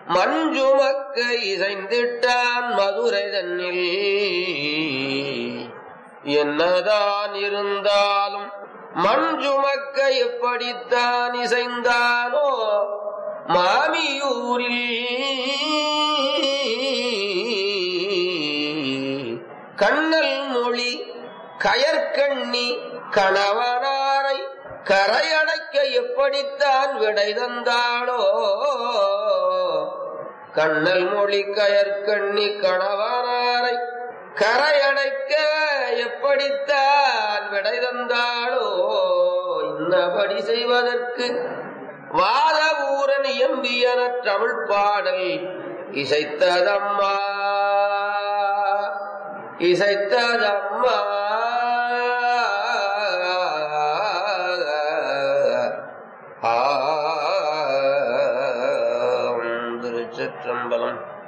மஞ்சுமக்க இசைந்திட்டான் மதுரை தன்னில் என்னதான் இருந்தாலும் மஞ்சுமக்க எப்படித்தான் இசைந்தானோ மாமியூரில் கண்ணல் மொழி கயற்கண்ணி கணவனாரை கரையடைக்க எப்படித்தான் விடை தந்தாளோ கண்ணல் மொழி கயற்கண்ணி கணவனாரை கரையடைக்க எப்படித்தான் விடை தந்தாளோ இன்னபடி செய்வதற்கு வாத ஊரன் எம்பியன தமிழ் பாடல் இசைத்ததம்மா இசைத்ததம்மா ஆ திருச்சிற்றம்பலம்